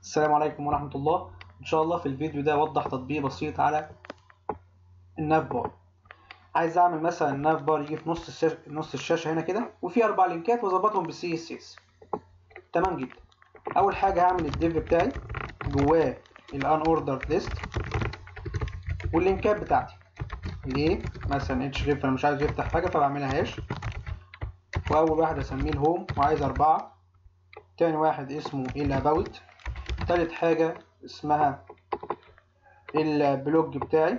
السلام عليكم ورحمة الله إن شاء الله في الفيديو ده أوضح تطبيق بسيط على الناف بار عايز أعمل مثلا الناف بار يجي في نص الشاشة نص الشاشة هنا كده وفي أربع لينكات وأظبطهم بالسي اس اس تمام جدا أول حاجة هعمل الديف بتاعي جواه الان اوردر ليست واللينكات بتاعتي ليه مثلا اتش ريف انا مش عايز يفتح حاجة فبعملها هاش وأول واحد أسميه الهوم وعايز أربعة تاني واحد اسمه الاباوت تالت حاجة اسمها البلوج بتاعي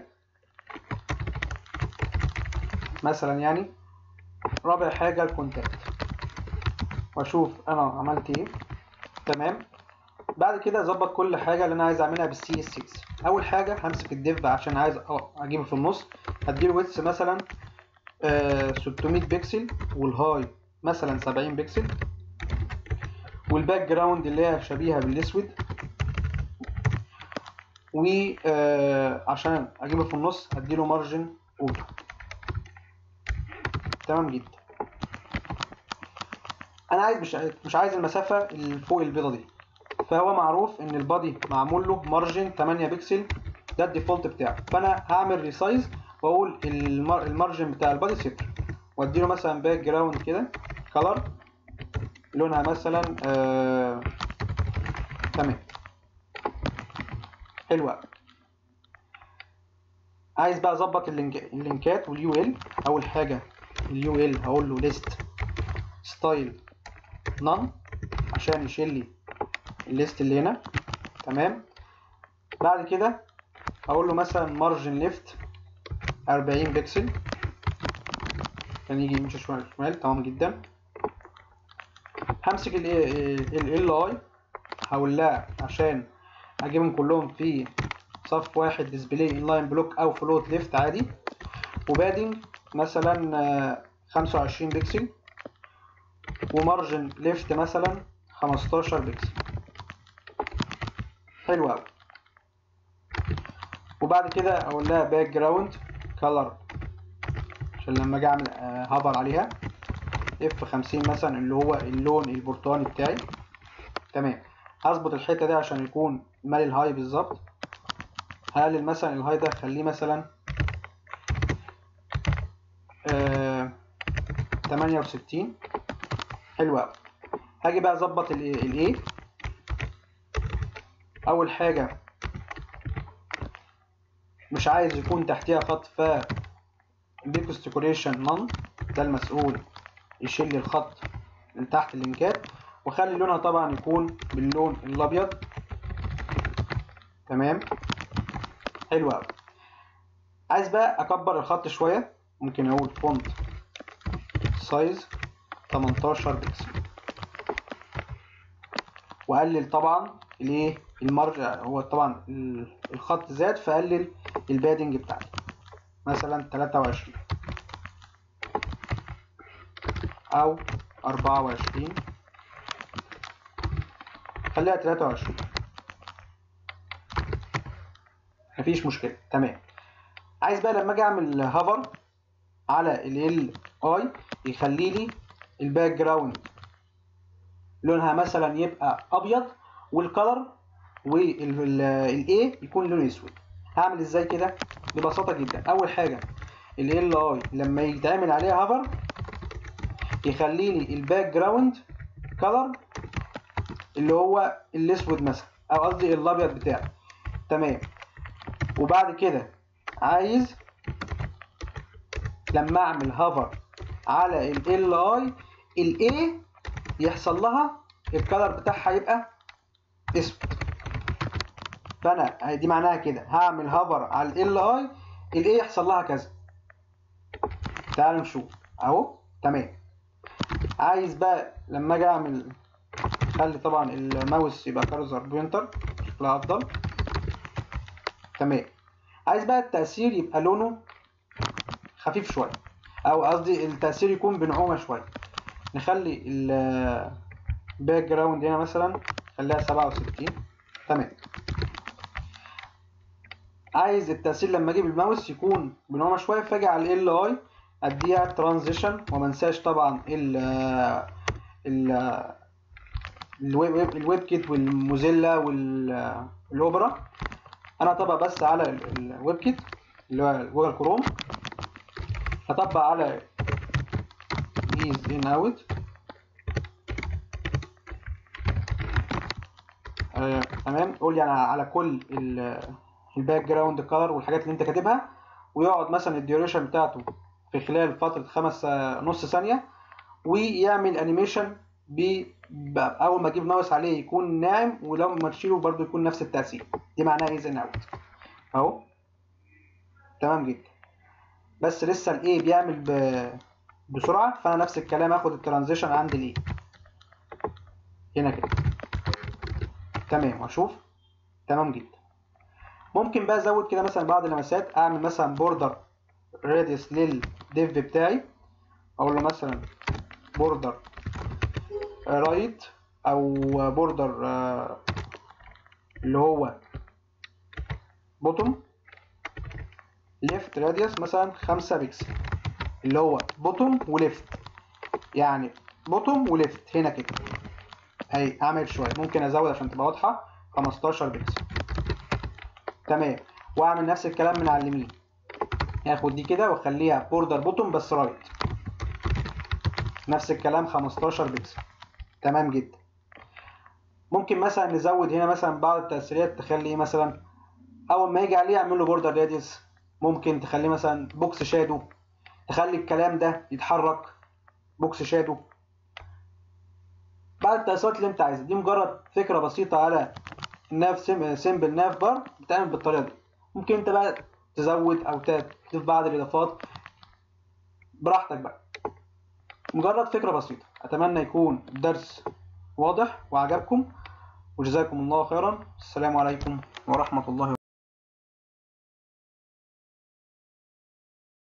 مثلا يعني رابع حاجة الكونتاكت واشوف انا عملت ايه تمام بعد كده اظبط كل حاجة اللي انا عايز اعملها بالسي اس 6 اول حاجة همسك الديف عشان عايز اجيبه في النص هديله ويتس مثلا آه 600 بكسل والهاي مثلا 70 بكسل والباك جراوند اللي هي شبيهة بالاسود وعشان اجيبه في النص هديله مارجن اوتو تمام جدا انا عايز مش مش عايز المسافه اللي فوق البيضه دي فهو معروف ان البادي معمول له مارجن 8 بكسل ده الديفولت بتاعه فانا هعمل ريسايز واقول المار... المارجن بتاع البادي صفر واديله مثلا باك جراوند كده كلر لونها مثلا آه... تمام حلو قوي عايز بقى اظبط اللينك... اللينكات واليو ال اول حاجه اليو ال هقول له ليست ستايل نون عشان يشيل لي الليست اللي هنا تمام بعد كده هقول له مثلا مارجن ليفت 40 بكسل كان يجي يمشي شمال شمال تمام جدا همسك ال ال اي هقول لها عشان اجيبهم كلهم في صف واحد ديسبلاي انلاين بلوك او فلوت ليفت عادي وبادنج مثلا خمسة وعشرين بكسل ومارجن ليفت مثلا خمستاشر بكسل حلو اوي وبعد كده اقول لها باك جراوند كلر عشان لما اجي اعمل هافر عليها اف خمسين مثلا اللي هو اللون البرتقاني بتاعي تمام هظبط الحته دي عشان يكون مالي الهاي بالظبط هقلل مثلا الهاي ده اخليه مثلا تمانية وستين حلو اوي هاجي بقى اظبط الايه اول حاجه مش عايز يكون تحتيها خط ف بيكوس ديكوريشن نون ده المسؤول يشيل لي الخط اللي تحت اللينكات وخلي لونها طبعا يكون باللون الابيض تمام حلو قوي عايز بقى اكبر الخط شويه ممكن اقول فونت سايز 18 بكسل واقلل طبعا الايه المرج هو طبعا الخط زاد فقلل البادنج بتاعي مثلا 23 او 24 خليها 23 مفيش مشكله تمام عايز بقى لما اجي اعمل هافر على ال اي يخلي لي الباك جراوند لونها مثلا يبقى ابيض والكلر والاي يكون لونه اسود هعمل ازاي كده ببساطه جدا اول حاجه ال اي لما يتعمل عليها هافر يخلي لي الباك جراوند كلر اللي هو الاسود مثلا او قصدي الابيض بتاعي تمام وبعد كده عايز لما اعمل هافر على ال اي الاي يحصل لها الكلر بتاعها يبقى اسود فانا دي معناها كده هعمل هافر على ال اي الاي يحصل لها كذا تعالوا نشوف اهو تمام عايز بقى لما اجي اعمل خلي طبعا الماوس يبقى كارزر بوينتر شكلها افضل تمام عايز بقى التأثير يبقى لونه خفيف شوية او قصدي التأثير يكون بنعومة شوية نخلي الباك جراوند هنا مثلا خليها سبعة وستين تمام عايز التأثير لما اجيب الماوس يكون بنعومة شوية فاجي على ال اي اديها ترانزيشن ومنساش طبعا ال ال الويب الويب كيت والموزيلا والاوبرا انا هطبق بس على ال- الويب كيت اللي هو جوجل كروم هطبق على ايز ان اوت آه، تمام قول لي انا على كل الباك جراوند كلر والحاجات اللي انت كاتبها ويقعد مثلا الديوريشن بتاعته في خلال فتره خمس آه، نص ثانيه ويعمل انيميشن ب ب- اول ما اجيب ماوس عليه يكون ناعم ولما تشيله برضو يكون نفس التاثير دي معناها ايز ان اوت اهو تمام جدا بس لسه الايه بيعمل ب... بسرعه فانا نفس الكلام هاخد الترانزيشن عند الايه هنا كده تمام واشوف تمام جدا ممكن بقى ازود كده مثلا بعض اللمسات اعمل مثلا بوردر راديوس للديف بتاعي اقول له مثلا بوردر رايت او بوردر اللي هو بوتوم ليفت راديوس مثلا خمسة بيكسل اللي هو بوتوم وليفت يعني بوتوم وليفت هنا كده اهي اعمل شويه ممكن ازود عشان تبقى واضحه 15 بيكسل تمام واعمل نفس الكلام من على اليمين هاخد دي كده واخليها بوردر بوتوم بس رايت نفس الكلام 15 بيكسل تمام جدا ممكن مثلا نزود هنا مثلا بعض التأثيرات تخلي مثلا اول ما يجي عليه اعمل له بوردر راديوس ممكن تخليه مثلا بوكس شادو تخلي الكلام ده يتحرك بوكس شادو بعد التأثيرات اللي انت عايزها دي مجرد فكرة بسيطة على الناف سيمبل ناف بار بتعمل بالطريقة دي ممكن انت بقى تزود او تضيف بعض الاضافات براحتك بقى مجرد فكرة بسيطة اتمنى يكون الدرس واضح وعجبكم وجزاكم الله خيرا السلام عليكم ورحمة الله وبركاته